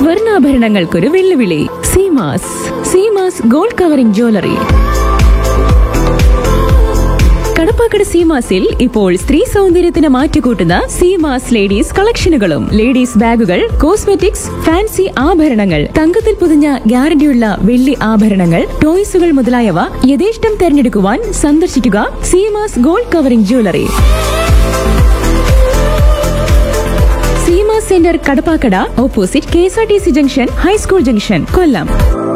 സ്വർണ്ണാഭരണങ്ങൾക്കൊരു വെല്ലുവിളി Seemas Seemas gold covering jewellery Kadappakada സീമാസിൽ ഇപ്പോൾ സ്ത്രീ സൗന്ദര്യത്തിന് മാറ്റുകൂട്ടുന്ന സീമാസ് ലേഡീസ് കളക്ഷനുകളും ലേഡീസ് ബാഗുകൾ കോസ്മെറ്റിക്സ് ഫാൻസി ആഭരണങ്ങൾ തങ്കത്തിൽ പൊതിഞ്ഞ ഗ്യാരണ്ടിയുള്ള വെള്ളി ആഭരണങ്ങൾ ടോയ്സുകൾ മുതലായവ യഥേഷ്ടം തെരഞ്ഞെടുക്കുവാൻ സന്ദർശിക്കുക Seemas gold covering jewellery Seema centre Kadappakada opposite K S R T C junction high school junction Kollam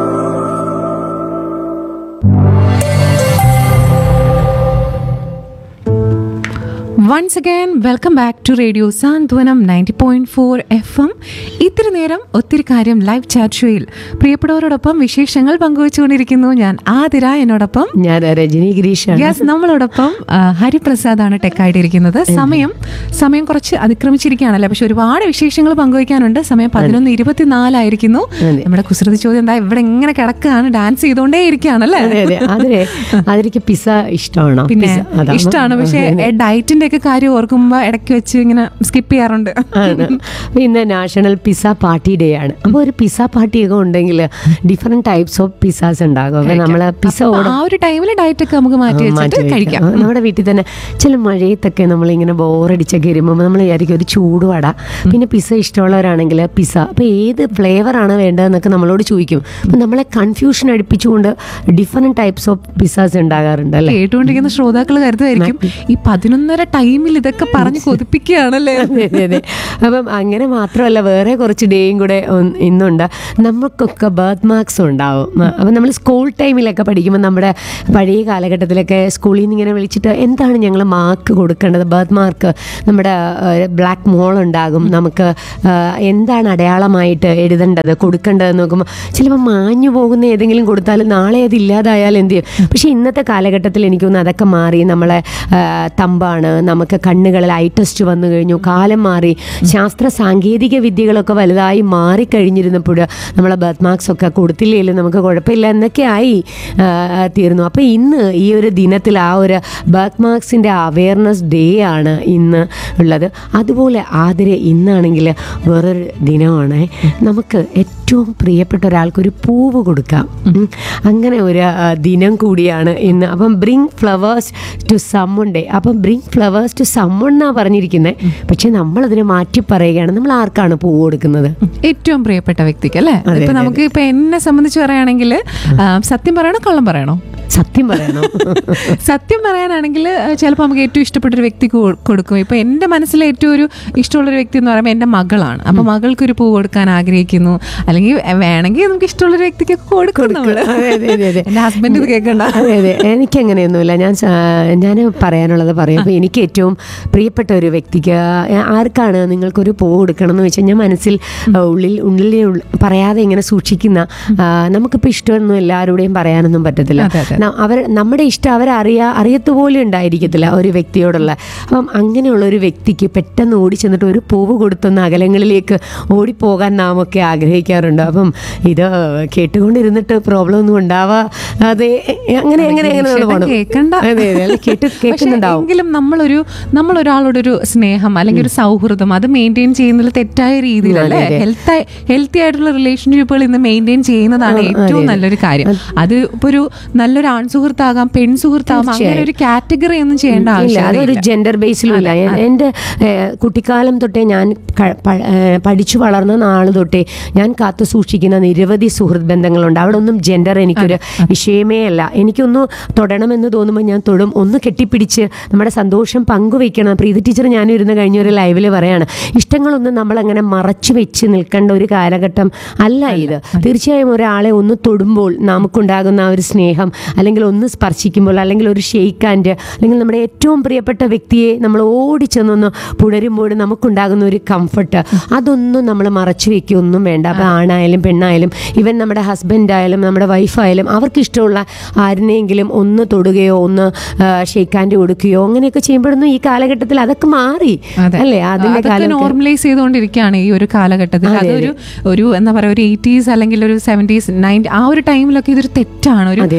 once again welcome back to radio Santhwanam ninety point four F M ഇത്തിരി നേരം ഒത്തിരി കാര്യം ലൈവ് ചാറ്റ് ഷോയിൽ പ്രിയപ്പെട്ടവരോടൊപ്പം വിശേഷങ്ങൾ പങ്കുവച്ചുകൊണ്ടിരിക്കുന്നു ഞാൻ ആതിര എന്നോടൊപ്പം ഞാൻ രജനി ഗിരീഷാണ് യെസ് നമ്മളോടൊപ്പം ആ, ഹരിപ്രസാദാണ് ടെക്കായിട്ടിരിക്കുന്നത് സമയം സമയം കുറച്ച് അതിക്രമിച്ചിരിക്കുകയാണല്ലേ പക്ഷെ ഒരുപാട് വിശേഷങ്ങൾ പങ്കുവയ്ക്കാനുണ്ട് സമയം പതിനൊന്ന് ഇരുപത്തിനാലായിരിക്കുന്നു നമ്മുടെ കുസൃതി ചോദ്യം എന്താ ഇവിടെ ഇങ്ങനെ കിടക്കുകയാണ് ഡാൻസ് ചെയ്തുകൊണ്ടേ ഇരിക്കുകയാണല്ലേ അതെ അതെ അതിരെ അതിലേക്ക് പിസ്സ ഇഷ്ടമാണോ പിന്നെ പിസ്സ, അതാണോ? ഇഷ്ടമാണ് പക്ഷെ ഡയറ്റിന്റെ ഒക്കെ കാര്യം ഓർക്കുമ്പോ ഇടയ്ക്ക് വെച്ച് ഇങ്ങനെ സ്കിപ്പ് ചെയ്യാറുണ്ട് ആണ് അപ്പൊ ഇന്ന് നാഷണൽ പിസ്സ പാർട്ടി ഡേ ആണ് അപ്പോൾ ഒരു പിസ്സ പാർട്ടിയൊക്കെ ഉണ്ടെങ്കിൽ ഡിഫറെന്റ് ടൈപ്സ് ഓഫ് പിസ്സാസ് ഉണ്ടാകും അപ്പൊ നമ്മള് പിസ്സ അപ്പൊ ഓർഡർ ആ ഒരു ടൈമിൽ ഡയറ്റ് ഒക്കെ നമുക്ക് മാറ്റി വെച്ചിട്ട് കഴിക്കാം ആ, നമ്മുടെ വീട്ടിൽ തന്നെ ചില മഴയത്തൊക്കെ നമ്മളിങ്ങനെ ബോറടിച്ചൊക്കെ വരുമ്പോൾ നമ്മൾ വിചാരിക്കും ഒരു ചൂടുവട പിന്നെ പിസ്സ ഇഷ്ടമുള്ളവരാണെങ്കിൽ പിസ്സ അപ്പോൾ ഏത് ഫ്ലേവറാണ് വേണ്ടതെന്നൊക്കെ നമ്മളോട് ചോദിക്കും അപ്പം നമ്മളെ കൺഫ്യൂഷൻ അടുപ്പിച്ചുകൊണ്ട് ഡിഫറെന്റ് ടൈപ്സ് ഓഫ് പിസ്സാസ് ഉണ്ടാകാറുണ്ട് അല്ലേ കേട്ടുകൊണ്ടിരിക്കുന്ന ശ്രോതാക്കൾ കരുതുമായിരിക്കും ഈ പതിനൊന്നര ടൈമിൽ ഇതൊക്കെ പറഞ്ഞ് കൊതിപ്പിക്കുകയാണല്ലേ അതെ അതെ അതെ അപ്പം അങ്ങനെ മാത്രമല്ല വേറെ കുറച്ച് ഡേയും കൂടെ ഒന്ന് ഇന്നുണ്ട് നമുക്കൊക്കെ ബർത്ത് മാർക്സ് ഉണ്ടാവും അപ്പം നമ്മൾ സ്കൂൾ ടൈമിലൊക്കെ പഠിക്കുമ്പോൾ നമ്മുടെ പഴയ കാലഘട്ടത്തിലൊക്കെ സ്കൂളിൽ നിന്ന് ഇങ്ങനെ വിളിച്ചിട്ട് എന്താണ് ഞങ്ങൾ മാർക്ക് കൊടുക്കേണ്ടത് ബർത്ത് മാർക്ക് നമ്മുടെ ബ്ലാക്ക് മോൾ ഉണ്ടാകും നമുക്ക് ആ, എന്താണ് അടയാളമായിട്ട് എഴുതേണ്ടത് കൊടുക്കേണ്ടതെന്ന് നോക്കുമ്പോൾ ചിലപ്പോൾ മാഞ്ഞു പോകുന്ന ഏതെങ്കിലും കൊടുത്താൽ നാളെ അത് ഇല്ലാതായാൽ എന്ത് ചെയ്യും പക്ഷേ ഇന്നത്തെ കാലഘട്ടത്തിൽ എനിക്ക് തോന്നുന്നു അതൊക്കെ മാറി നമ്മളെ ആ, തമ്പാണ് നമുക്ക് കണ്ണുകളിൽ ഐ ടെസ്റ്റ് വന്നു കഴിഞ്ഞു കാലം മാറി ശാസ്ത്ര സാങ്കേതിക വിദ്യകളൊക്കെ വലുതായി മാറിക്കഴിഞ്ഞിരുന്നപ്പോൾ നമ്മളെ ബർത്ത് മാർക്സ് ഒക്കെ കൊടുത്തില്ലെങ്കിലും നമുക്ക് കുഴപ്പമില്ല എന്നൊക്കെ ആയി ആ, തീർന്നു അപ്പോൾ ഇന്ന് ഈ ഒരു ദിനത്തിൽ ആ ഒരു ബർത്ത് മാർക്സിൻ്റെ അവയർനെസ് ഡേ ആണ് ഇന്ന് ഉള്ളത് അതുപോലെ ആതിരെ ഇന്നാണെങ്കിൽ വേറൊരു ദിനമാണ് നമുക്ക് ഏറ്റവും പ്രിയപ്പെട്ട ഒരാൾക്ക് ഒരു പൂവ് കൊടുക്കാം ഉം. അങ്ങനെ ഒരു ആ, ദിനം കൂടിയാണ് ഇന്ന് അപ്പം bring flowers to someone day അപ്പം ബ്രിങ് ഫ്ലവേഴ്സ് ടു സമ്മൺ എന്നാണ് പറഞ്ഞിരിക്കുന്നത് പക്ഷെ നമ്മളതിനെ മാറ്റി പറയുകയാണ് നമ്മൾ ആർക്കാണ് പൂവ് കൊടുക്കുന്നത് ഏറ്റവും പ്രിയപ്പെട്ട വ്യക്തിക്ക് അല്ലേ അതെ, ഇപ്പൊ അതെ. നമുക്ക് ഇപ്പൊ എന്നെ സംബന്ധിച്ച് പറയുകയാണെങ്കിൽ സത്യം പറയണോ കള്ളം പറയണോ സത്യം പറയണം സത്യം പറയാനാണെങ്കിൽ ചിലപ്പോൾ നമുക്ക് ഏറ്റവും ഇഷ്ടപ്പെട്ട ഒരു വ്യക്തിക്ക് കൊ- കൊടുക്കും ഇപ്പൊ എന്റെ മനസ്സിലെ ഏറ്റവും ഒരു ഇഷ്ടമുള്ള ഒരു വ്യക്തി എന്ന് പറയുമ്പോൾ എന്റെ മകളാണ് അപ്പൊ മകൾക്ക് ഒരു പൂ കൊടുക്കാൻ ആഗ്രഹിക്കുന്നു അല്ലെങ്കിൽ വേണമെങ്കിൽ നമുക്ക് ഇഷ്ടമുള്ള ഒരു വ്യക്തിക്ക് കൊടുക്കും നമ്മള് അതെ, അതെ, അതെ, അതെ. എന്റെ ഹസ്ബൻഡ് ഇത് കേൾക്കണ്ട അതെ അതെ എനിക്കങ്ങനെയൊന്നുമില്ല ഞാൻ ഞാൻ പറയാനുള്ളത് പറയാം അപ്പോൾ എനിക്ക് ഏറ്റവും പ്രിയപ്പെട്ട ഒരു വ്യക്തിക്ക് ആ, ആർക്കാണ് നിങ്ങൾക്കൊരു പൂ കൊടുക്കണം എന്ന് വെച്ചാൽ ഞാൻ മനസ്സിൽ ആ, ഉള്ളിൽ ഉള്ളിൽ ഉള്ള- പറയാതെ ഇങ്ങനെ സൂക്ഷിക്കുന്ന ആ, നമുക്കിപ്പോൾ ഇഷ്ടമൊന്നും എല്ലാവരുടെയും പറയാനൊന്നും പറ്റത്തില്ല അതെ, അതെ. ന- അവർ നമ്മുടെ ഇഷ്ടം അവരറിയാ അറിയത്തുപോലും ഉണ്ടായിരിക്കത്തില്ല ഒരു വ്യക്തിയോടുള്ള അപ്പം അങ്ങനെയുള്ള ഒരു വ്യക്തിക്ക് പെട്ടെന്ന് ഓടി ചെന്നിട്ട് ഒരു പൂവ് കൊടുത്തൊന്ന് അകലങ്ങളിലേക്ക് ഓടിപ്പോകാൻ നാം ഒക്കെ ആഗ്രഹിക്കാറുണ്ട് അപ്പം ഇത് കേട്ടുകൊണ്ടിരുന്നിട്ട് പ്രോബ്ലം ഒന്നും ഉണ്ടാവാ അതെ അങ്ങനെ അങ്ങനെ അങ്ങനെ നമ്മൾ പോകണം കേൾക്കണ്ട അതെ അതെ അല്ല കേട്ട് പക്ഷേ കേൾക്കുന്നുണ്ടാവും എങ്കിലും നമ്മളൊരു നമ്മൾ ഒരാളോടൊരു സ്നേഹം അല്ലെങ്കിൽ ഒരു സൗഹൃദം അത് മെയിൻറ്റെയിൻ ചെയ്യുന്നതിൽ തെറ്റായ രീതിയിലല്ലേ അതെ, അതെ. ഹെൽത്ത് ഹെൽത്തി ആയിട്ടുള്ള റിലേഷൻഷിപ്പുകൾ ഇന്ന് മെയിൻറ്റെയിൻ ചെയ്യുന്നതാണ് ആ, ഏറ്റവും അതെ, അതെ. നല്ലൊരു കാര്യം അത് ഇപ്പൊ ഒരു നല്ലൊരു ആൺ സുഹൃത്താകാം പെൺ സുഹൃത്താകാം അങ്ങനെ ഒരു കാറ്റഗറി ഒന്നും ചെയ്യേണ്ട ഇല്ല അതൊരു ആവശ്യമില്ല ജെൻഡർ ബേസിലും ഇല്ല എ- എൻ്റെ ഏഹ്, കുട്ടിക്കാലം തൊട്ടേ ഞാൻ ക- പ- ഏഹ്, പഠിച്ചു വളർന്ന നാൾ തൊട്ടേ ഞാൻ കാത്തു സൂക്ഷിക്കുന്ന നിരവധി സുഹൃത്ത് ബന്ധങ്ങളുണ്ട് അവിടെ ഒന്നും ജെൻഡർ എനിക്കൊരു വിഷയമേ അല്ല എനിക്കൊന്ന് തൊടണമെന്ന് തോന്നുമ്പോൾ ഞാൻ തൊടും ഒന്ന് കെട്ടിപ്പിടിച്ച് നമ്മുടെ സന്തോഷം പങ്കുവെക്കണം പ്രീതി ടീച്ചർ ഞാനും ഇരുന്ന് കഴിഞ്ഞ ഒരു ലൈവിൽ പറയാണ് ഇഷ്ടങ്ങളൊന്നും നമ്മളങ്ങനെ മറച്ചു വെച്ച് നിൽക്കേണ്ട ഒരു കാലഘട്ടം അല്ല ഇത് തീർച്ചയായും ഒരാളെ ഒന്ന് തൊടുമ്പോൾ നമുക്കുണ്ടാകുന്ന ആ ഒരു സ്നേഹം അല്ലെങ്കിൽ ഒന്ന് സ്പർശിക്കുമ്പോൾ അല്ലെങ്കിൽ ഒരു ഷെയ്ക്ക് ഹാൻഡ് അല്ലെങ്കിൽ നമ്മുടെ ഏറ്റവും പ്രിയപ്പെട്ട വ്യക്തിയെ നമ്മൾ ഓടിച്ചെന്നൊന്ന് പുണരുമ്പോൾ നമുക്കുണ്ടാകുന്ന ഒരു കംഫർട്ട് അതൊന്നും നമ്മൾ മറച്ചു വെക്കുകയൊന്നും വേണ്ട അപ്പോൾ ആണായാലും പെണ്ണായാലും ഇവൻ നമ്മുടെ ഹസ്ബൻഡ് ആയാലും നമ്മുടെ വൈഫായാലും അവർക്ക് ഇഷ്ടമുള്ള ആരിനെയെങ്കിലും ഒന്ന് തൊടുകയോ ഒന്ന് ഷെയ്ക്ക് ഹാൻഡ് കൊടുക്കുകയോ അങ്ങനെയൊക്കെ ചെയ്യുമ്പോഴൊന്നും ഈ കാലഘട്ടത്തിൽ അതൊക്കെ മാറി അതെ. അല്ലേ അതിന്റെ അതൊക്കെ കാലം നോർമലൈസ് ചെയ്തുകൊണ്ടിരിക്കുകയാണ് ഈ ഒരു കാലഘട്ടത്തിൽ അതെ, അതൊരു ഒരു എന്താ പറയുക ഒരു എയ്റ്റീസ് അല്ലെങ്കിൽ ഒരു സെവൻറ്റീസ് നയൻറ്റി ആ ഒരു ടൈമിലൊക്കെ ഇതൊരു തെറ്റാണ് ഒരു അതെ, അതെ. ഒരു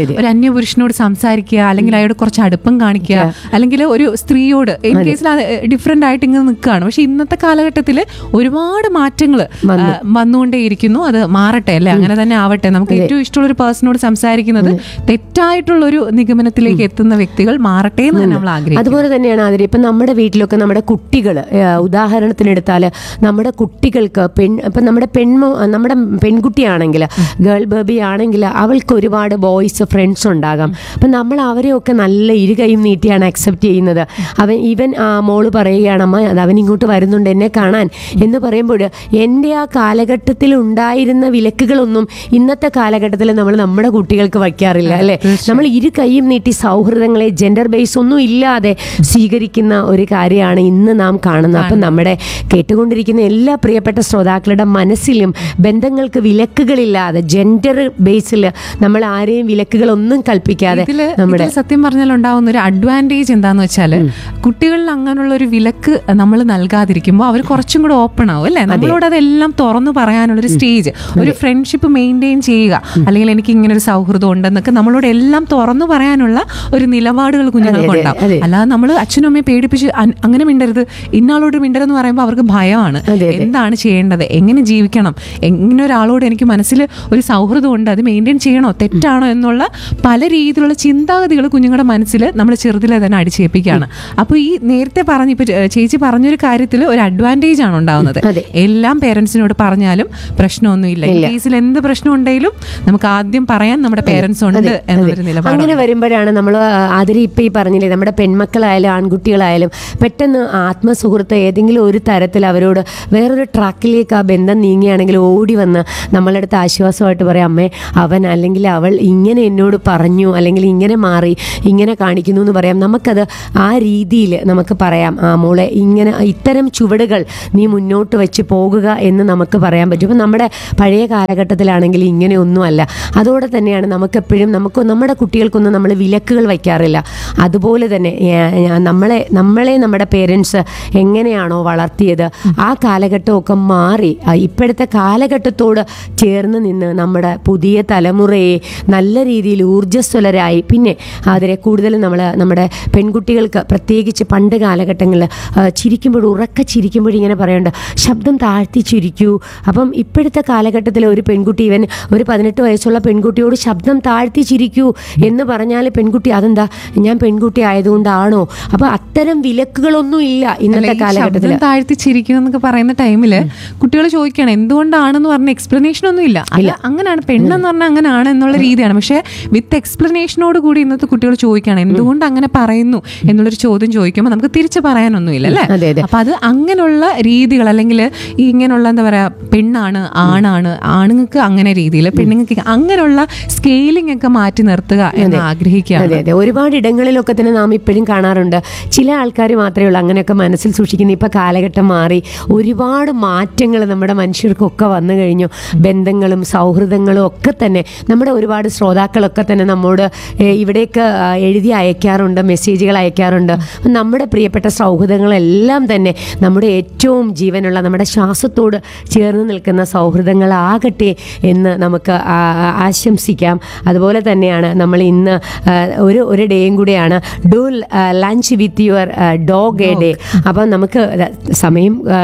അന്യപുരുഷനോട് സംസാരിക്കുക അല്ലെങ്കിൽ അയാളോട് കുറച്ച് അടുപ്പം കാണിക്കുക അല്ലെങ്കിൽ ഒരു സ്ത്രീയോട് ഇൻ കേസിൽ ഡിഫറെന്റ് ആയിട്ട് ഇങ്ങനെ നിൽക്കുകയാണ് പക്ഷെ ഇന്നത്തെ കാലഘട്ടത്തിൽ ഒരുപാട് മാറ്റങ്ങൾ വന്നുകൊണ്ടേയിരിക്കുന്നു അത് മാറട്ടെ അല്ലെ അങ്ങനെ തന്നെ ആവട്ടെ നമുക്ക് ഏറ്റവും ഇഷ്ടമുള്ള ഒരു പേഴ്സണോട് സംസാരിക്കുന്നത് തെറ്റായിട്ടുള്ള ഒരു നിഗമനത്തിലേക്ക് എത്തുന്ന വ്യക്തികൾ മാറട്ടെ എന്ന് തന്നെ നമ്മൾ ആഗ്രഹിക്കും അതുപോലെ തന്നെയാണ് അതിൽ ഇപ്പം നമ്മുടെ വീട്ടിലൊക്കെ നമ്മുടെ കുട്ടികൾ ഉദാഹരണത്തിന് എടുത്താൽ നമ്മുടെ കുട്ടികൾക്ക് പെൺ ഇപ്പം നമ്മുടെ പെൺമോ നമ്മുടെ പെൺകുട്ടിയാണെങ്കിൽ ഗേൾ ബേബി ആണെങ്കിൽ അവൾക്ക് ഒരുപാട് ബോയ്സ് ഫ്രണ്ട്സ് ഉണ്ടാകാം അപ്പം നമ്മൾ അവരെയൊക്കെ നല്ല ഇരുകൈയും നീട്ടിയാണ് അക്സെപ്റ്റ് ചെയ്യുന്നത് അവൻ ഈവൻ ആ മോള് പറയുകയാണ് അമ്മ അത് അവൻ ഇങ്ങോട്ട് വരുന്നുണ്ട് എന്നെ കാണാൻ എന്ന് പറയുമ്പോൾ എൻ്റെ ആ കാലഘട്ടത്തിൽ ഉണ്ടായിരുന്ന വിലക്കുകളൊന്നും ഇന്നത്തെ കാലഘട്ടത്തിൽ നമ്മൾ നമ്മുടെ കുട്ടികൾക്ക് വയ്ക്കാറില്ല അല്ലേ നമ്മൾ ഇരു കൈയും നീട്ടി സൗഹൃദങ്ങളെ ജെൻഡർ ബേസ് ഒന്നും ഇല്ലാതെ സ്വീകരിക്കുന്ന ഒരു കാര്യമാണ് ഇന്ന് നാം കാണുന്നത് അപ്പം നമ്മുടെ കേട്ടുകൊണ്ടിരിക്കുന്ന എല്ലാ പ്രിയപ്പെട്ട ശ്രോതാക്കളുടെ മനസ്സിലും ബന്ധങ്ങൾക്ക് വിലക്കുകളില്ലാതെ ജെൻഡർ ബേസിൽ നമ്മൾ ആരെയും വിലക്കുകളൊന്നും കൽപ്പിക്കാതെ ഇതില് നമ്മുടെ ഇതില് സത്യം പറഞ്ഞാൽ ഉണ്ടാവുന്ന ഒരു അഡ്വാൻറ്റേജ് എന്താന്ന് വെച്ചാൽ കുട്ടികളിൽ അങ്ങനെയുള്ള ഒരു വിലക്ക് നമ്മൾ നൽകാതിരിക്കുമ്പോൾ അവർ കുറച്ചും കൂടെ ഓപ്പൺ ആവും അല്ലേ നമ്മളോട് അതെല്ലാം തുറന്നു പറയാനുള്ള ഒരു സ്റ്റേജ് ഒരു ഫ്രണ്ട്ഷിപ്പ് മെയിൻറ്റെയിൻ ചെയ്യുക അല്ലെങ്കിൽ എനിക്ക് ഇങ്ങനെ ഒരു സൗഹൃദം ഉണ്ടെന്നൊക്കെ നമ്മളോട് എല്ലാം തുറന്നു പറയാനുള്ള ഒരു നിലപാടുകൾ കുഞ്ഞുങ്ങൾക്ക് അതെ, ഉണ്ടാവും അതെ. അല്ലാതെ നമ്മൾ അച്ഛനും അമ്മയെ പേടിപ്പിച്ച് അൻ- അങ്ങനെ മിണ്ടരുത് ഇന്നാളോട് മിണ്ടരുതെന്ന് പറയുമ്പോൾ അവർക്ക് ഭയമാണ് അതെ, അതെ. എന്താണ് ചെയ്യേണ്ടത് എങ്ങനെ ജീവിക്കണം എങ്ങനെ ഒരാളോട് എനിക്ക് മനസ്സിൽ ഒരു സൗഹൃദം ഉണ്ട് അത് മെയിൻറ്റെയിൻ ചെയ്യണോ തെറ്റാണോ എന്നുള്ള പല രീതിയിലുള്ള ചിന്താഗതികൾ കുഞ്ഞുങ്ങളുടെ മനസ്സിൽ നമ്മൾ ചെറുതിലെ തന്നെ അടിച്ചേൽപ്പിക്കുകയാണ് അപ്പോൾ ഈ നേരത്തെ പറഞ്ഞ ഇപ്പൊ ചേച്ചി പറഞ്ഞൊരു കാര്യത്തിൽ ഒരു അഡ്വാൻറ്റേജ് ആണ് ഉണ്ടാവുന്നത് അതെ. എല്ലാം പേരൻസിനോട് പറഞ്ഞാലും പ്രശ്നമൊന്നുമില്ല ഈ കേസിൽ എന്ത് പ്രശ്നം ഉണ്ടെങ്കിലും നമുക്ക് ആദ്യം പറയാൻ നമ്മുടെ പേരൻസ് ഉണ്ട് എന്നൊരു നിലപാട് അങ്ങനെ വരുമ്പോഴാണ് നമ്മൾ അതിൽ ഇപ്പം ഈ പറഞ്ഞില്ലേ നമ്മുടെ പെൺമക്കളായാലും ആൺകുട്ടികളായാലും പെട്ടെന്ന് ആത്മസുഹൃത്ത് ഏതെങ്കിലും ഒരു തരത്തിൽ അവരോട് വേറൊരു ട്രാക്കിലേക്ക് ആ ബന്ധം നീങ്ങിയാണെങ്കിൽ ഓടി വന്ന് നമ്മളെ അടുത്ത് ആശ്വാസമായിട്ട് പറയാം അമ്മേ അവൻ അല്ലെങ്കിൽ അവൾ ഇങ്ങനെ എന്നോട് പറഞ്ഞു അല്ലെങ്കിൽ ഇങ്ങനെ മാറി ഇങ്ങനെ കാണിക്കുന്നു എന്ന് പറയാം നമുക്കത് ആ രീതിയിൽ നമുക്ക് പറയാം ആ മോളെ ഇങ്ങനെ ഇത്തരം ചുവടുകൾ നീ മുന്നോട്ട് വെച്ച് പോകുക എന്ന് നമുക്ക് പറയാൻ പറ്റും ഇപ്പം നമ്മുടെ പഴയ കാലഘട്ടത്തിലാണെങ്കിൽ ഇങ്ങനെയൊന്നുമല്ല അതോടെ തന്നെയാണ് നമുക്കെപ്പോഴും നമുക്ക് നമ്മുടെ കുട്ടികൾക്കൊന്നും നമ്മൾ വിലക്കുകൾ വയ്ക്കാറില്ല അതുപോലെ തന്നെ ഏ, ഏ, നമ്മളെ നമ്മളെ നമ്മുടെ പേരൻസ് എങ്ങനെയാണോ വളർത്തിയത് ആ കാലഘട്ടമൊക്കെ മാറി ആ, ഇപ്പോഴത്തെ കാലഘട്ടത്തോട് ചേർന്ന് നിന്ന് നമ്മുടെ പുതിയ തലമുറയെ നല്ല രീതിയിൽ ഊർജ്ജസ്വലരായി പിന്നെ അതിനെ കൂടുതൽ നമ്മൾ നമ്മുടെ പെൺകുട്ടികൾക്ക് പ്രത്യേകിച്ച് പണ്ട് കാലഘട്ടങ്ങളിൽ ചിരിക്കുമ്പോൾ ഉറക്ക ചിരിക്കുമ്പോൾ ഇങ്ങനെ പറയുന്നുണ്ട് ശബ്ദം താഴ്ത്തി ചിരിക്കൂ അപ്പം ഇപ്പോഴത്തെ കാലഘട്ടത്തിൽ ഒരു പെൺകുട്ടി ഇവൻ ഒരു പതിനെട്ട് വയസ്സുള്ള പെൺകുട്ടിയോട് ശബ്ദം താഴ്ത്തി ചിരിക്കൂ എന്ന് പറഞ്ഞാൽ പെൺകുട്ടി അതെന്താ ഞാൻ പെൺകുട്ടി ആയതുകൊണ്ടാണോ അപ്പൊ അത്തരം വിലക്കുകളൊന്നും ഇല്ല അല്ല, ഇന്നത്തെ ഈ കാലഘട്ടത്തിൽ ശബ്ദം താഴ്ത്തി ചിരിക്കും എന്നൊക്കെ പറയുന്ന ടൈമില് കുട്ടികൾ ചോദിക്കണം എന്തുകൊണ്ടാണെന്ന് പറഞ്ഞ എക്സ്പ്ലനേഷൻ ഒന്നും ഇല്ല അല്ല അങ്ങനെയാണ് പെണ്ണെന്ന് പറഞ്ഞാൽ അങ്ങനെയാണ് എന്നുള്ള രീതിയാണ് പക്ഷെ വിത്ത് എക്സ്പ്ലനേഷനോട് കൂടി ഇന്നത്തെ കുട്ടികൾ ചോദിക്കണം എന്തുകൊണ്ട് അങ്ങനെ പറയുന്നു എന്നുള്ളൊരു ചോദ്യം ചോദിക്കുമ്പോൾ നമുക്ക് തിരിച്ചു പറയാനൊന്നുമില്ല അല്ലേ അതെ, അതെ. അപ്പൊ അത് അങ്ങനെയുള്ള രീതികൾ അല്ലെങ്കിൽ ഈ ഇങ്ങനെയുള്ള എന്താ പറയാ പെണ്ണാണ് ആണാണ് ആണുങ്ങൾക്ക് അങ്ങനെ രീതിയിൽ പെണ്ണുങ്ങൾക്ക് ഇങ്ങ- അങ്ങനെയുള്ള സ്കെയിലിംഗ് ഒക്കെ മാറ്റി നിർത്തുക എന്ന് ആഗ്രഹിക്കുകയാണ് അതെ അതെ ഒരുപാട് ഇടങ്ങളിലൊക്കെ തന്നെ നാം ഇപ്പോഴും കാണാറുണ്ട് ചില ആൾക്കാർ മാത്രമേ ഉള്ളൂ അങ്ങനെയൊക്കെ മനസ്സിൽ സൂക്ഷിക്കുന്ന ഇപ്പം കാലഘട്ടം മാറി ഒരുപാട് മാറ്റങ്ങൾ നമ്മുടെ മനുഷ്യർക്കൊക്കെ വന്നു കഴിഞ്ഞു ബന്ധങ്ങളും സൗഹൃദങ്ങളും ഒക്കെ തന്നെ നമ്മുടെ ഒരുപാട് ശ്രോതാക്കളൊക്കെ തന്നെ നമ്മോട് ഏഹ്, ഇവിടേക്ക് ആ, എഴുതി അയക്കാറുണ്ട് മെസ്സേജുകൾ അയക്കാറുണ്ട് അപ്പം നമ്മുടെ പ്രിയപ്പെട്ട സൗഹൃദങ്ങളെല്ലാം തന്നെ നമ്മുടെ ഏറ്റവും ജീവനുള്ള നമ്മുടെ ശ്വാസത്തോട് ചേർന്ന് നിൽക്കുന്ന സൗഹൃദങ്ങളാകട്ടെ എന്ന് നമുക്ക് ആ- ആ- ആശംസിക്കാം അതുപോലെ തന്നെയാണ് നമ്മൾ ഇന്ന് ആ, ഒരു ഒരു ഡേയും കൂടെയാണ് do lunch with your dog a day അപ്പം നമുക്ക് ര- സമയം ആ,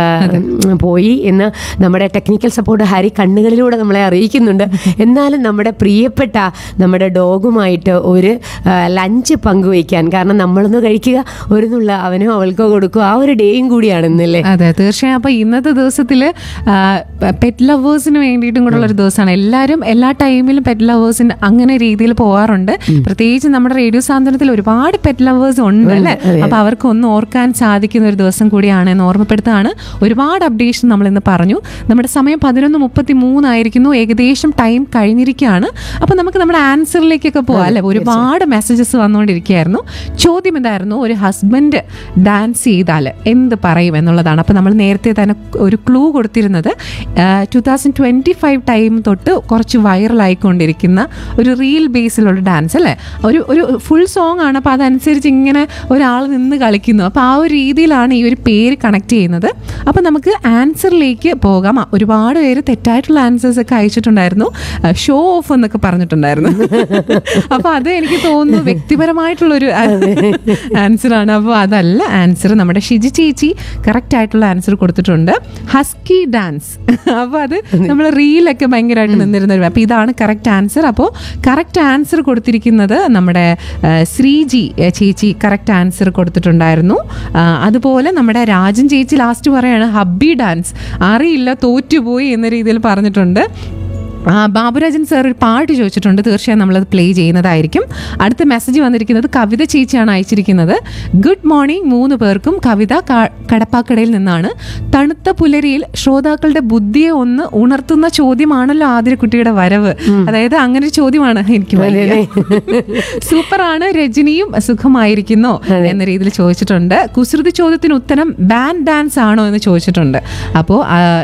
പോയി എന്ന് നമ്മുടെ ടെക്നിക്കൽ സപ്പോർട്ട് ഹരി കണ്ണുകളിലൂടെ നമ്മളെ അറിയിക്കുന്നുണ്ട് എന്നാലും നമ്മുടെ പ്രിയപ്പെട്ട നമ്മുടെ ഡോഗുമായിട്ട് ഒരു ലഞ്ച് പങ്കുവയ്ക്കാൻ കാരണം നമ്മളൊന്ന് കഴിക്കുക ഒരു നുള്ള അവനോ അവൾക്കോ കൊടുക്കുക ആ ഒരു ഡേയും കൂടിയാണ് ഇന്നല്ലേ അതെ തീർച്ചയായും അപ്പൊ ഇന്നത്തെ ദിവസത്തില് പെറ്റ് ലവേഴ്സിന് വേണ്ടിയിട്ടും കൂടെ ഒരു ദിവസമാണ് എല്ലാവരും എല്ലാ ടൈമിലും പെറ്റ് ലവേഴ്സിന് അങ്ങനെ രീതിയിൽ പോവാറുണ്ട് പ്രത്യേകിച്ച് നമ്മുടെ റേഡിയോ സാന്ത്വനത്തിൽ ഒരുപാട് പെറ്റ് ലവേഴ്സ് ഉണ്ട് അല്ലെ അപ്പൊ അവർക്ക് ഒന്ന് ഓർക്കാൻ സാധിക്കുന്ന ഒരു ദിവസം കൂടിയാണ് എന്ന് ഓർമ്മപ്പെടുത്താണ് ഒരുപാട് അപ്ഡേഷൻ നമ്മൾ ഇന്ന് പറഞ്ഞു നമ്മുടെ സമയം പതിനൊന്ന് മുപ്പത്തി മൂന്നായിരിക്കുന്നു ഏകദേശം ടൈം കഴിഞ്ഞിരിക്കുകയാണ് അപ്പൊ നമുക്ക് നമ്മുടെ ആൻസറിലേക്കൊക്കെ പോവാം അല്ലെ ഒരുപാട് മെസ്സേജസ് വന്നുകൊണ്ടിരിക്കുകയായിരുന്നു ചോദ്യം എന്തായിരുന്നു ഒരു ഹസ്ബൻഡ് ഡാൻസ് ചെയ്താൽ എന്ത് പറയും എന്നുള്ളതാണ് അപ്പോൾ നമ്മൾ നേരത്തെ തന്നെ ഒരു ക്ലൂ കൊടുത്തിരുന്നത് two thousand twenty five time തൊട്ട് കുറച്ച് വൈറലായിക്കൊണ്ടിരിക്കുന്ന ഒരു റീൽ ബേസിലുള്ള ഡാൻസ് അല്ലേ ഒരു ഒരു ഫുൾ സോങ് ആണ് അപ്പോൾ അതനുസരിച്ച് ഇങ്ങനെ ഒരാൾ നിന്ന് കളിക്കുന്നു അപ്പോൾ ആ ഒരു രീതിയിലാണ് ഈ ഒരു പേര് കണക്ട് ചെയ്യുന്നത് അപ്പോൾ നമുക്ക് ആൻസറിലേക്ക് പോകാം ആ, ഒരുപാട് പേര് തെറ്റായിട്ടുള്ള ആൻസേഴ്സ് ഒക്കെ അയച്ചിട്ടുണ്ടായിരുന്നു ഷോ ഓഫ് എന്നൊക്കെ പറഞ്ഞിട്ടുണ്ടായിരുന്നു അപ്പൊ അത് എനിക്ക് തോന്നുന്നു വ്യക്തിപരമായിട്ടുള്ള ഒരു ആൻസർ ആണ് അപ്പോൾ അതല്ല ആൻസർ നമ്മുടെ ഷിജി ചേച്ചി കറക്റ്റ് ആയിട്ടുള്ള ആൻസർ കൊടുത്തിട്ടുണ്ട് ഹസ്കി ഡാൻസ് അപ്പോൾ അത് നമ്മൾ റീലൊക്കെ ഭയങ്കരമായിട്ട് നിന്നിരുന്ന ഒരു അപ്പോൾ ഇതാണ് കറക്റ്റ് ആൻസർ അപ്പോൾ കറക്റ്റ് ആൻസർ കൊടുത്തിരിക്കുന്നത് നമ്മുടെ ആ, ശ്രീജി ആ, ചേച്ചി കറക്റ്റ് ആൻസർ കൊടുത്തിട്ടുണ്ടായിരുന്നു ആ, അതുപോലെ നമ്മുടെ രാജൻ ചേച്ചി ലാസ്റ്റ് പറയാണ് ഹബ്ബി ഡാൻസ് അറിയില്ല തോറ്റുപോയി എന്ന രീതിയിൽ പറഞ്ഞിട്ടുണ്ട് ആ, ബാബുരാജൻ സാർ ഒരു പാട്ട് ചോദിച്ചിട്ടുണ്ട് തീർച്ചയായും നമ്മളത് പ്ലേ ചെയ്യുന്നതായിരിക്കും അടുത്ത മെസ്സേജ് വന്നിരിക്കുന്നത് കവിത ചേച്ചിയാണ് അയച്ചിരിക്കുന്നത് ഗുഡ് മോർണിംഗ് മൂന്ന് പേർക്കും കവിത ക- കടപ്പാക്കടയിൽ നിന്നാണ് തണുത്ത പുലരിയിൽ ശ്രോതാക്കളുടെ ബുദ്ധിയെ ഒന്ന് ഉണർത്തുന്ന ചോദ്യമാണല്ലോ ആതിരക്കുട്ടിയുടെ വരവ് അതായത് അങ്ങനെ ഒരു ചോദ്യമാണ് എനിക്ക് വയ്യ. സൂപ്പറാണ് രജനിയും സുഖമായിരിക്കുന്നോ എന്ന രീതിയിൽ ചോദിച്ചിട്ടുണ്ട് കുസൃതി ചോദ്യത്തിന് ഉത്തരം ബാൻഡ് ഡാൻസ് ആണോ എന്ന് ചോദിച്ചിട്ടുണ്ട് അപ്പോൾ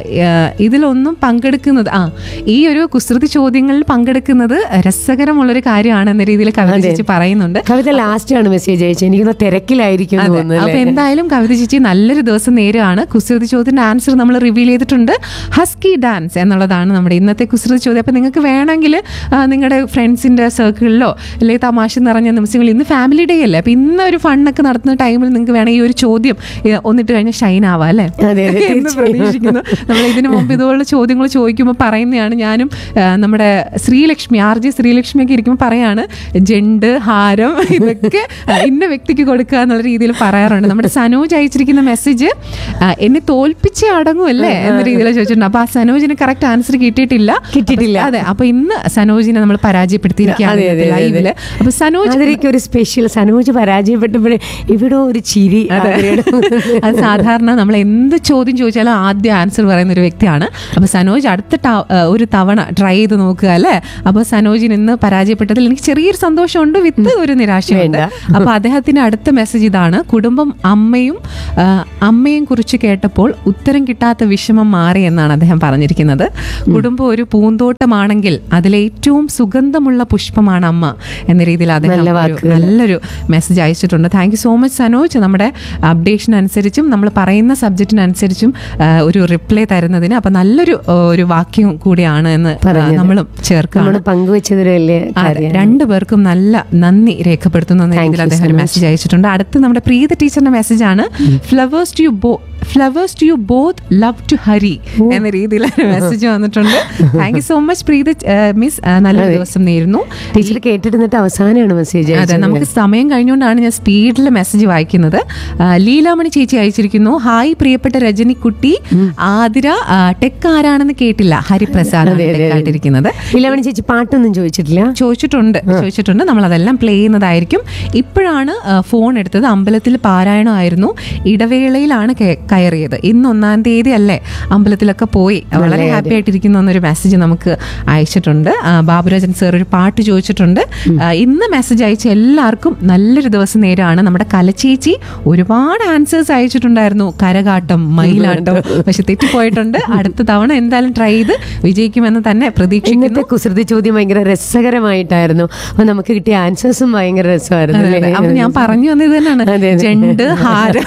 ഇതിലൊന്നും പങ്കെടുക്കുന്നത് ആ ഈ ഒരു കുസൃതി ചോദ്യങ്ങളിൽ പങ്കെടുക്കുന്നത് രസകരമുള്ളൊരു കാര്യമാണ് എന്ന രീതിയിൽ കവിത ചേച്ചി പറയുന്നുണ്ട് കവിത ലാസ്റ്റ് ആണ് മെസ്സേജ് അയച്ചത് എനിക്കൊന്ന് തിരക്കിലായിരിക്കും എന്ന് അതെ. തോന്നുന്നു അപ്പൊ അല്ലേ? എന്തായാലും കവിത ചേച്ചി നല്ലൊരു ദിവസം നേരെയാണ് കുസൃതി ചോദ്യത്തിന്റെ ആൻസർ നമ്മൾ റിവീൽ ചെയ്തിട്ടുണ്ട് ഹസ്കി ഡാൻസ് എന്നുള്ളതാണ് നമ്മുടെ ഇന്നത്തെ കുസൃതി ചോദ്യം അപ്പൊ നിങ്ങൾക്ക് വേണമെങ്കിൽ നിങ്ങളുടെ ഫ്രണ്ട്സിന്റെ സർക്കിളിലോ അല്ലെങ്കിൽ തമാശ നിറഞ്ഞ നിമിഷങ്ങൾ ഇന്ന് ഫാമിലി ഡേ അല്ലേ അപ്പൊ ഇന്ന് ഒരു ഫണ്ണൊക്കെ നടത്തുന്ന ടൈമിൽ നിങ്ങൾക്ക് വേണമെങ്കിൽ ഈ ഒരു ചോദ്യം ഏ, ഒന്നിട്ട് കഴിഞ്ഞാൽ ഷൈൻ ആവാം അല്ലേ അതെ, അതെ, എന്ന് തീർച്ചയായും. പ്രതീക്ഷിക്കുന്നു നമ്മൾ ഇതിനു മുമ്പ് ഇതുപോലുള്ള ചോദ്യങ്ങൾ ചോദിക്കുമ്പോൾ പറയുന്നതാണ് ഞാനും ആ, നമ്മുടെ ശ്രീലക്ഷ്മി ആർ ജെ ശ്രീലക്ഷ്മിയൊക്കെ ഇരിക്കുമ്പോൾ പറയാണ് ജണ്ട് ഹാരം ഇതൊക്കെ ആ, ഇന്ന വ്യക്തിക്ക് കൊടുക്കുക എന്നുള്ള രീതിയിൽ പറയാറുണ്ട് നമ്മുടെ സനോജ് അയച്ചിരിക്കുന്ന മെസ്സേജ് എന്നെ തോൽപ്പിച്ചേ അടങ്ങുമല്ലേ എന്ന രീതിയിൽ ചോദിച്ചിട്ടുണ്ട് അപ്പൊ ആ സനോജിന് കറക്റ്റ് ആൻസർ കിട്ടിയിട്ടില്ല കിട്ടിയിട്ടില്ല. അതെ അപ്പൊ ഇന്ന് സനോജിനെ നമ്മൾ പരാജയപ്പെടുത്തിയിരിക്കുകയാണ് അതെ, അതെ, ഇന്നത്തെ അതെ, ലൈവില് അപ്പൊ സനോജ് അതിലേക്ക് ഒരു സ്പെഷ്യൽ സനോജ് പരാജയപ്പെട്ടപ്പോഴേ ഇവിടെ ഒരു ചിരി അവരുടെ അത് സാധാരണ നമ്മൾ എന്ത് ചോദ്യം ചോദിച്ചാലും ആദ്യം ആൻസർ പറയുന്ന ഒരു വ്യക്തിയാണ് അപ്പൊ സനോജ് അടുത്ത ട- ഏഹ് ഒരു തവണ ട്രൈ ചെയ്ത് നോക്കുക അല്ലേ അപ്പൊ സനോജിന് ഇന്ന് പരാജയപ്പെട്ടതിൽ എനിക്ക് ചെറിയൊരു സന്തോഷമുണ്ട് വിത്ത് ഒരു നിരാശയുണ്ട് വേണ്ട. അപ്പൊ അദ്ദേഹത്തിന്റെ അടുത്ത മെസ്സേജ് ഇതാണ് കുടുംബം അമ്മയും ആ, അമ്മയും കുറിച്ച് കേട്ടപ്പോൾ ഉത്തരം കിട്ടാത്ത വിഷമം മാറി എന്നാണ് അദ്ദേഹം പറഞ്ഞിരിക്കുന്നത് കുടുംബം ഒരു പൂന്തോട്ടമാണെങ്കിൽ അതിലെ ഏറ്റവും സുഗന്ധമുള്ള പുഷ്പമാണ് അമ്മ എന്ന രീതിയിൽ അദ്ദേഹം നല്ല ഒരു വാക്കുകൾ. നല്ലൊരു മെസ്സേജ് അയച്ചിട്ടുണ്ട് thank you so much Sanoj നമ്മുടെ അപ്ഡേഷൻ അനുസരിച്ചും നമ്മൾ പറയുന്ന സബ്ജക്റ്റിനനുസരിച്ചും ആ, ഒരു റിപ്ലൈ തരുന്നതിന് അപ്പൊ നല്ലൊരു ആ, ഒരു വാക്യം കൂടിയാണ് എന്ന് ആ, പറഞ്ഞത്. നമ്മളും ചേർക്കാണ് നമ്മൾ പങ്കുവെച്ചതൊരു വലിയ അതെ കാര്യം രണ്ടു പേർക്കും നല്ല നന്ദി രേഖപ്പെടുത്തുന്നു എന്ന Thank രീതിയിൽ you അദ്ദേഹം so ഒരു much. മെസ്സേജ് അയച്ചിട്ടുണ്ട് അടുത്ത് നമ്മുടെ പ്രീത ടീച്ചറിന്റെ മെസ്സേജ് ആണ് flowers to you both flowers to you both love to Hari എന്ന രീതിയിൽ ഒരു മെസ്സേജ് വന്നിട്ടുണ്ട് thank you so much Preetha miss നല്ലൊരു ദിവസം നേരുന്നു ടീച്ചർ കേട്ടിരുന്നിട്ട് അവസാനമാണ് മെസ്സേജ് അതെ നമുക്ക് സമയം കഴിഞ്ഞുകൊണ്ടാണ് ഞാൻ സ്പീഡിൽ മെസ്സേജ് വായിക്കുന്നത് ആ, ലീലാമണി ചേച്ചി അയച്ചിരിക്കുന്നു ഹായ് പ്രിയപ്പെട്ട രജനിക്കുട്ടി ആതിര ആ, ടെക് ആരാണെന്ന് കേട്ടില്ല ഹരിപ്രസാദ് അതെ, അതെ, അതെ. ആയിട്ടിരിക്കുന്നത് ലീലാമണി ചേച്ചി പാട്ടൊന്നും ചോദിച്ചിട്ടില്ല ചോദിച്ചിട്ടുണ്ട് ചോദിച്ചിട്ടുണ്ട് നമ്മൾ അതെല്ലാം പ്ലേ ചെയ്യുന്നതായിരിക്കും ഇപ്പോഴാണ് ആ, ഫോൺ എടുത്തത് അമ്പലത്തിൽ പാരായണമായിരുന്നു ഇടവേളയിലാണ് കെ- കയറിയത് ഇന്ന് ഒന്നാം തീയതി അല്ലേ അമ്പലത്തിലൊക്കെ പോയി വളരെ ഹാപ്പി ആയിട്ടിരിക്കുന്നു എന്നൊരു മെസ്സേജ് നമുക്ക് അയച്ചിട്ടുണ്ട് ആ, ബാബുരാജൻ സാർ ഒരു പാട്ട് ചോദിച്ചിട്ടുണ്ട് ആ, ഇന്ന് മെസ്സേജ് അയച്ച എല്ലാവർക്കും നല്ലൊരു ദിവസം നേരമാണ് നമ്മുടെ കലച്ചേച്ചി ഒരുപാട് ആൻസേഴ്സ് അയച്ചിട്ടുണ്ടായിരുന്നു കരകാട്ടം മയിലാട്ടം പക്ഷെ തെറ്റിപ്പോയിട്ടുണ്ട് അടുത്ത തവണ എന്തായാലും ട്രൈ ചെയ്ത് വിജയിക്കുമെന്ന് തന്നെ പ്രതീക്ഷിക്കുന്നു ഇന്നത്തെ കുസൃതി ചോദ്യം ഭയങ്കര രസകരമായിട്ടായിരുന്നു അപ്പൊ നമുക്ക് കിട്ടിയ ആൻസേഴ്സും ഭയങ്കര രസമായിരുന്നു അതെ, അതെ. അല്ലേ? അപ്പൊ ഞാൻ പറഞ്ഞു വന്നത് ഇത് അതെ, തന്നെയാണ് അതെ. ജണ്ട് ഹാരം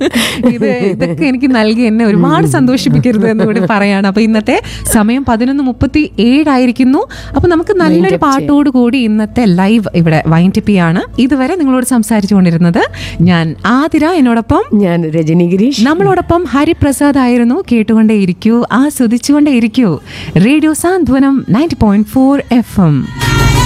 ഇത് ഇതൊക്കെ എനിക്ക് നൽകി എന്നെ ഒരുപാട് സന്തോഷിപ്പിക്കരുത് എന്ന് കൂടി പറയാണ് അപ്പൊ ഇന്നത്തെ സമയം പതിനൊന്ന് മുപ്പത്തി ഏഴായിരിക്കുന്നു അപ്പൊ നമുക്ക് നല്ലൊരു പാട്ടോട് കൂടി ഇന്നത്തെ ലൈവ് ഇവിടെ വൈൻഡിപ്പ് ചെയ്യാണ് ഇതുവരെ നിങ്ങളോട് സംസാരിച്ചുകൊണ്ടിരുന്നത് ഞാൻ ആതിര എന്നോടൊപ്പം ഞാൻ രജനി ഗിരീഷ് നമ്മളോടൊപ്പം ഹരിപ്രസാദ് ആയിരുന്നു കേട്ടുകൊണ്ടേ ഇരിക്കൂ ആസ്വദിച്ചുകൊണ്ടേ ഇരിക്കൂ radio Santhwanam ninety point four F M